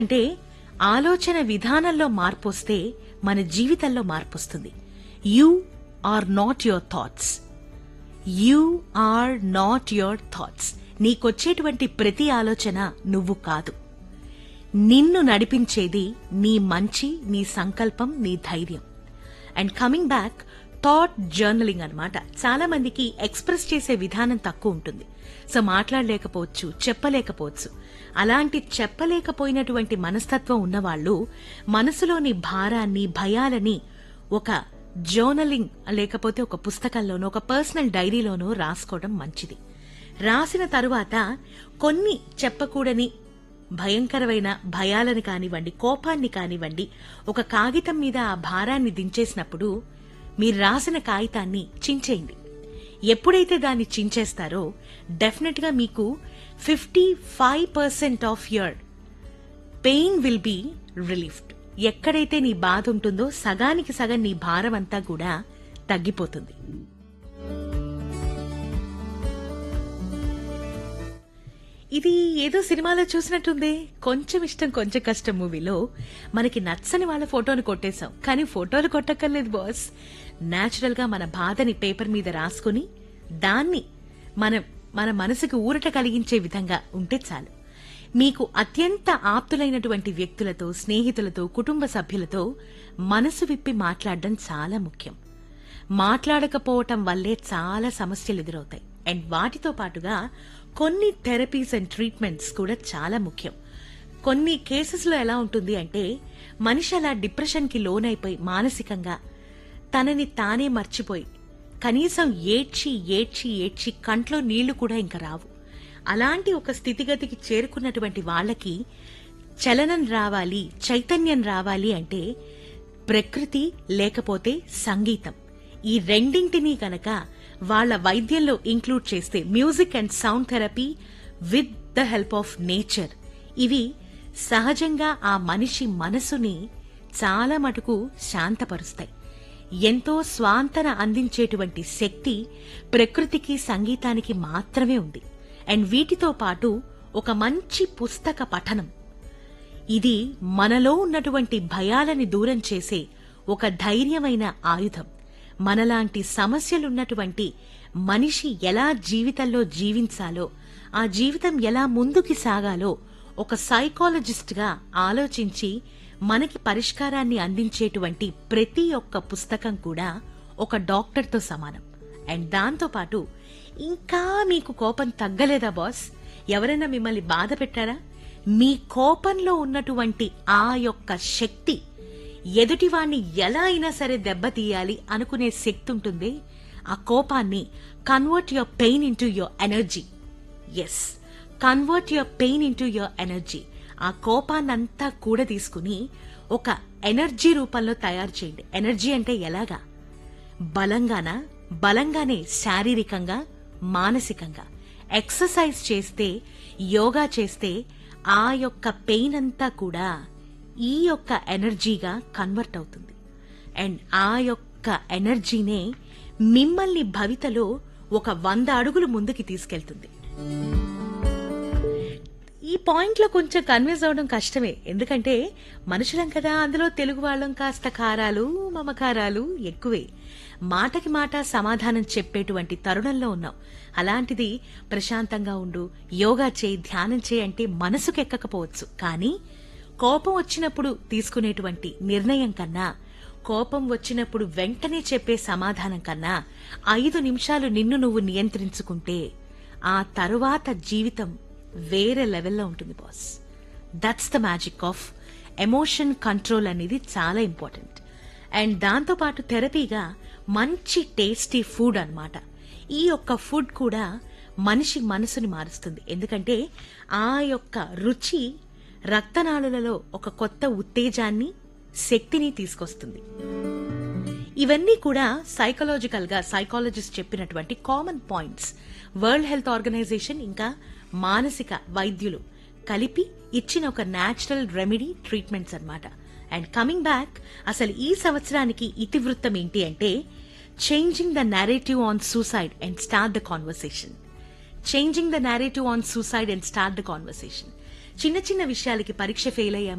అంటే ఆలోచన విధానంలో మార్పు వస్తే మన జీవితంలో మార్పు వస్తుంది you are not your thoughts you are not your thoughts నీకొచ్చేటువంటి ప్రతి ఆలోచన నువ్వు కాదు నిన్ను నడిపించేది నీ మంచి నీ సంకల్పం నీ ధైర్యం and coming back thought journaling అన్నమాట చాలా మందికి ఎక్స్ప్రెస్ చేసే విధానం తక్కువ ఉంటుంది సో మాట్లాడలేకపోవచ్చు చెప్పలేకపోవచ్చు అలాంటి చెప్పలేకపోయినటువంటి మనస్తత్వం ఉన్నవాళ్ళు మనసులోని భారాన్ని భయాలని ఒక జర్నలింగ్ లేకపోతే ఒక పుస్తకంలోనో ఒక పర్సనల్ డైరీలోనో రాసుకోవడం మంచిది రాసిన తరువాత కొన్ని చెప్పకూడని భయంకరమైన భయాలను కానివ్వండి కోపాన్ని కానివ్వండి ఒక కాగితం మీద ఆ భారాన్ని దించేసినప్పుడు మీరు రాసిన కాగితాన్ని చించేయండి ఎప్పుడైతే దాన్ని చించేస్తారో డెఫినెట్ గా మీకు fifty five percent of your pain will be relieved ఎక్కడైతే నీ బాధ ఉంటుందో సగానికి సగం నీ భారం అంతా కూడా తగ్గిపోతుంది ఇది ఏదో సినిమాలో చూసినట్టుంది కొంచెం ఇష్టం కొంచెం కష్టం మూవీలో మనకి నచ్చని వాళ్ళ ఫోటోను కొట్టేశాం కానీ ఫోటోలు కొట్టక్కర్లేదు బాస్ నేచురల్ గా మన బాధని పేపర్ మీద రాసుకుని దాన్ని మన మన మనసుకు ఊరట కలిగించే విధంగా ఉంటే చాలు మీకు అత్యంత ఆప్తులైనటువంటి వ్యక్తులతో స్నేహితులతో కుటుంబ సభ్యులతో మనసు విప్పి మాట్లాడడం చాలా ముఖ్యం మాట్లాడకపోవటం వల్లే చాలా సమస్యలు ఎదురవుతాయి అండ్ వాటితో పాటుగా కొన్ని థెరపీస్ అండ్ ట్రీట్మెంట్స్ కూడా చాలా ముఖ్యం కొన్ని కేసెస్లో ఎలా ఉంటుంది అంటే మనిషి అలా డిప్రెషన్కి లోనైపోయి మానసికంగా తనని తానే మర్చిపోయి కనీసం ఏడ్చి ఏడ్చి ఏడ్చి కంట్లో నీళ్లు కూడా ఇంకా రావు అలాంటి ఒక స్థితిగతికి చేరుకున్నటువంటి వాళ్ళకి చలనం రావాలి చైతన్యం రావాలి అంటే ప్రకృతి లేకపోతే సంగీతం ఈ రెండింటినీ గనక వాళ్ళ వైద్యంలో ఇంక్లూడ్ చేస్తే music and sound therapy with the help of nature ఇవి సహజంగా ఆ మనిషి మనసుని చాలా మటుకు శాంతపరుస్తాయి ఎంతో స్వాంతన అందించేటువంటి శక్తి ప్రకృతికి సంగీతానికి మాత్రమే ఉంది అండ్ వీటితో పాటు ఒక మంచి పుస్తక పఠనం ఇది మనలో ఉన్నటువంటి భయాలని దూరం చేసే ఒక ధైర్యమైన ఆయుధం మనలాంటి సమస్యలున్నటువంటి మనిషి ఎలా జీవితంలో జీవించాలో ఆ జీవితం ఎలా ముందుకి సాగాలో ఒక సైకాలజిస్ట్ గా ఆలోచించి మనకి పరిష్కారాన్ని అందించేటువంటి ప్రతి ఒక్క పుస్తకం కూడా ఒక డాక్టర్తో సమానం అండ్ దాంతో పాటు ఇంకా మీకు కోపం తగ్గలేదా బాస్ ఎవరైనా మిమ్మల్ని బాధ పెట్టారా మీ కోపంలో ఉన్నటువంటి ఆ యొక్క శక్తి ఎదుటివాణ్ణి ఎలా అయినా సరే దెబ్బతీయాలి అనుకునే శక్తి ఉంటుంది ఆ కోపాన్ని convert your pain into your energy yes convert your pain into your energy ఆ కోపాన్నంతా కూడా తీసుకుని ఒక ఎనర్జీ రూపంలో తయారు చేయండి ఎనర్జీ అంటే ఎలాగా బలంగానా బలంగానే శారీరకంగా మానసికంగా ఎక్సర్సైజ్ చేస్తే యోగా చేస్తే ఆ యొక్క పెయిన్ అంతా కూడా ఈ యొక్క ఎనర్జీగా కన్వర్ట్ అవుతుంది అండ్ ఆ యొక్క ఎనర్జీనే మిమ్మల్ని భవితలో ఒక వంద అడుగులు ముందుకి తీసుకెళ్తుంది ఈ పాయింట్లో కొంచెం కన్విన్స్ అవడం కష్టమే ఎందుకంటే మనుషులం కదా అందులో తెలుగు వాళ్ళం కాస్త కారాలు మమకారాలు ఎక్కువే మాటకి మాట సమాధానం చెప్పేటువంటి తరుణంలో ఉన్నాం అలాంటిది ప్రశాంతంగా ఉండు యోగా చేయి ధ్యానం చేయి అంటే మనసుకు ఎక్కకపోవచ్చు కానీ కోపం వచ్చినప్పుడు తీసుకునేటువంటి నిర్ణయం కన్నా కోపం వచ్చినప్పుడు వెంటనే చెప్పే సమాధానం కన్నా ఐదు నిమిషాలు నిన్ను నువ్వు నియంత్రించుకుంటే ఆ తరువాత జీవితం వేరే లెవెల్లో ఉంటుంది boss that's the magic of emotion control అనేది చాలా ఇంపార్టెంట్ అండ్ దాంతోపాటు థెరపీగా మంచి టేస్టీ ఫుడ్ అన్నమాట ఈ యొక్క ఫుడ్ కూడా మనిషి మనసుని మారుస్తుంది ఎందుకంటే ఆ యొక్క రుచి రక్తనాళులలో ఒక కొత్త ఉత్తేజాన్ని శక్తిని తీసుకొస్తుంది ఇవన్నీ కూడా సైకలాజికల్ గా సైకాలజిస్ట్ చెప్పినటువంటి common points world health organization ఇంకా మానసిక వైద్యులు కలిపి ఇచ్చిన ఒక నేచురల్ రెమెడీ ట్రీట్మెంట్స్ అన్నమాట అండ్ కమింగ్ బ్యాక్ అసలు ఈ సంవత్సరానికి ఇతివృత్తం ఏంటి అంటే changing the narrative on suicide and start the conversation changing the narrative on suicide and start the conversation చిన్న చిన్న విషయాలకి పరీక్ష ఫెయిల్ అయ్యామా